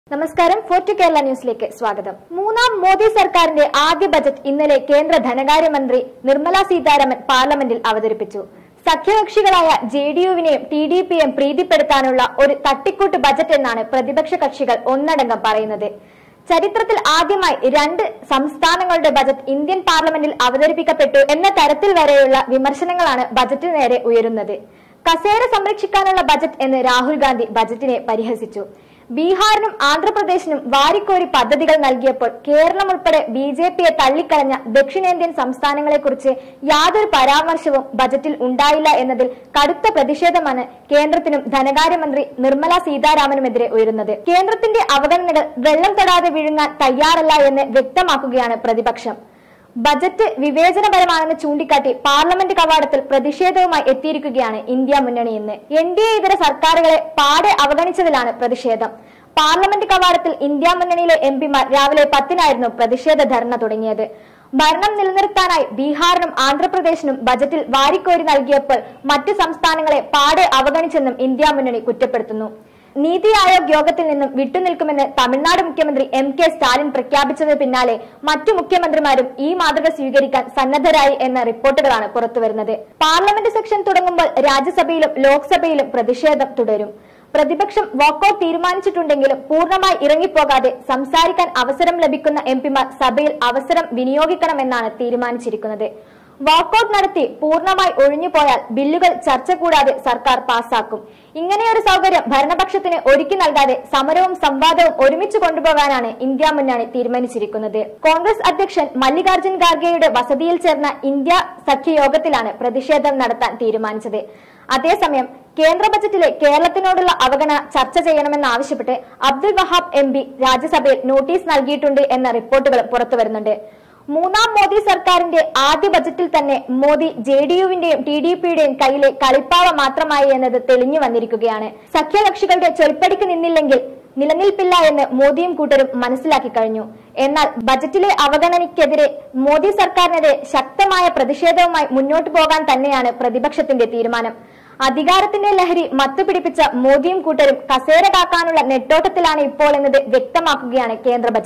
നമസ്കാരം ഫോർട്ട് കേരള ന്യൂസിലേക്ക് സ്വാഗതം മൂന്നാം മോദി സർക്കാരിന്റെ ആദ്യ ബജറ്റ് ഇന്നലെ കേന്ദ്ര ധനകാര്യമന്ത്രി നിർമ്മല സീതാരാമൻ പാർലമെന്റിൽ അവതരിപ്പിച്ചു സഖ്യകക്ഷികളായ ജെ ഡി യുവിനെയും ടി ഡി പിയെയും പ്രീതിപ്പെടുത്താനുള്ള ഒരു തട്ടിക്കൂട്ട് ബജറ്റ് എന്നാണ് പ്രതിപക്ഷ കക്ഷികൾ ഒന്നടങ്കം പറയുന്നത് ചരിത്രത്തിൽ ആദ്യമായി രണ്ട് സംസ്ഥാനങ്ങളുടെ ബജറ്റ് ഇന്ത്യൻ പാർലമെന്റിൽ അവതരിപ്പിക്കപ്പെട്ടു എന്ന തരത്തിൽ വരെയുള്ള വിമർശനങ്ങളാണ് ബജറ്റിന് നേരെ ഉയരുന്നത് കസേര സംരക്ഷിക്കാനുള്ള ബജറ്റ് എന്ന് രാഹുൽ ഗാന്ധി ബജറ്റിനെ പരിഹസിച്ചു ബീഹാറിനും ആന്ധ്രാപ്രദേശിനും വാരിക്കോരി പദ്ധതികൾ നൽകിയപ്പോൾ കേരളം ഉൾപ്പെടെ ബി ജെ പിയെ തള്ളിക്കളഞ്ഞ ദക്ഷിണേന്ത്യൻ സംസ്ഥാനങ്ങളെക്കുറിച്ച് യാതൊരു പരാമർശവും ബജറ്റിൽ ഉണ്ടായില്ല എന്നതിൽ കടുത്ത പ്രതിഷേധമാണ് കേന്ദ്രത്തിനും ധനകാര്യമന്ത്രി നിർമ്മല സീതാരാമനുമെതിരെ ഉയരുന്നത് കേന്ദ്രത്തിന്റെ അവഗണനകൾ വെള്ളം തൊടാതെ വിഴുങ്ങാൻ തയ്യാറല്ല എന്ന് വ്യക്തമാക്കുകയാണ് പ്രതിപക്ഷം ബജറ്റ് വിവേചനപരമാണെന്ന് ചൂണ്ടിക്കാട്ടി പാർലമെന്റ് കവാടത്തിൽ പ്രതിഷേധവുമായി എത്തിയിരിക്കുകയാണ് ഇന്ത്യ മുന്നണി ഇന്ന് എൻ ഡി എ ഇതര സർക്കാരുകളെ പാടെ അവഗണിച്ചതിലാണ് പ്രതിഷേധം പാർലമെന്റ് കവാടത്തിൽ ഇന്ത്യ മുന്നണിയിലെ എം പിമാർ രാവിലെ പത്തിനായിരുന്നു പ്രതിഷേധ ധർണ തുടങ്ങിയത് ഭരണം നിലനിർത്താനായി ബീഹാറിനും ആന്ധ്രാപ്രദേശിനും ബജറ്റിൽ വാരിക്കോരി നൽകിയപ്പോൾ മറ്റു സംസ്ഥാനങ്ങളെ പാടെ അവഗണിച്ചെന്നും ഇന്ത്യ മുന്നണി കുറ്റപ്പെടുത്തുന്നു നീതി ആയോഗ് യോഗത്തിൽ നിന്നും വിട്ടുനിൽക്കുമെന്ന് തമിഴ്നാട് മുഖ്യമന്ത്രി എം കെ സ്റ്റാലിൻ പ്രഖ്യാപിച്ചതിന് പിന്നാലെ മറ്റു മുഖ്യമന്ത്രിമാരും ഈ മാതൃക സ്വീകരിക്കാൻ സന്നദ്ധരായി എന്ന റിപ്പോർട്ടുകളാണ് പുറത്തുവരുന്നത് പാർലമെന്റ് സെക്ഷൻ തുടങ്ങുമ്പോൾ രാജ്യസഭയിലും ലോക്സഭയിലും പ്രതിഷേധം തുടരും പ്രതിപക്ഷം വാക്കൌട്ട് തീരുമാനിച്ചിട്ടുണ്ടെങ്കിലും പൂർണ്ണമായി ഇറങ്ങിപ്പോകാതെ സംസാരിക്കാൻ അവസരം ലഭിക്കുന്ന എംപിമാർ സഭയിൽ അവസരം വിനിയോഗിക്കണമെന്നാണ് തീരുമാനിച്ചിരിക്കുന്നത് വാക്കൌട്ട് നടത്തി പൂർണ്ണമായി ഒഴിഞ്ഞുപോയാൽ ബില്ലുകൾ ചർച്ച കൂടാതെ സർക്കാർ പാസാക്കും ഇങ്ങനെയൊരു സൗകര്യം ഭരണപക്ഷത്തിന് ഒരുക്കി നൽകാതെ സമരവും സംവാദവും ഒരുമിച്ച് കൊണ്ടുപോകാനാണ് ഇന്ത്യ മുന്നണി തീരുമാനിച്ചിരിക്കുന്നത് കോൺഗ്രസ് അധ്യക്ഷൻ മല്ലികാർജ്ജുൻ ഖാർഗെയുടെ വസതിയിൽ ചേർന്ന ഇന്ത്യ സഖ്യയോഗത്തിലാണ് പ്രതിഷേധം നടത്താൻ തീരുമാനിച്ചത് അതേസമയം കേന്ദ്ര ബജറ്റിലെ കേരളത്തിനോടുള്ള അവഗണന ചർച്ച ചെയ്യണമെന്നാവശ്യപ്പെട്ട് അബ്ദുൽ വഹാബ് എം പി രാജ്യസഭയിൽ നോട്ടീസ് നൽകിയിട്ടുണ്ട് എന്ന റിപ്പോർട്ടുകൾ പുറത്തുവരുന്നുണ്ട് മൂന്നാം മോദി സർക്കാരിന്റെ ആദ്യ ബജറ്റിൽ തന്നെ മോദി ജെ ഡി യുവിന്റെയും ടി ഡി പിയുടെയും കയ്യിലെ കളിപ്പാവ മാത്രമായി എന്നത് തെളിഞ്ഞു വന്നിരിക്കുകയാണ് സഖ്യകക്ഷികളുടെ ചൊൽപ്പടിക്ക് നിന്നില്ലെങ്കിൽ നിലനിൽപ്പില്ല എന്ന് മോദിയും കൂട്ടരും മനസ്സിലാക്കി കഴിഞ്ഞു എന്നാൽ ബജറ്റിലെ അവഗണനയ്ക്കെതിരെ മോദി സർക്കാരിനെതിരെ ശക്തമായ പ്രതിഷേധവുമായി മുന്നോട്ടു പോകാൻ തന്നെയാണ് പ്രതിപക്ഷത്തിന്റെ തീരുമാനം അധികാരത്തിന്റെ ലഹരി മത്തുപിടിപ്പിച്ച മോദിയും കൂട്ടരും കസേര കാക്കാനുള്ള നെട്ടോട്ടത്തിലാണ് ഇപ്പോൾ എന്നത് വ്യക്തമാക്കുകയാണ് കേന്ദ്ര ബജറ്റ്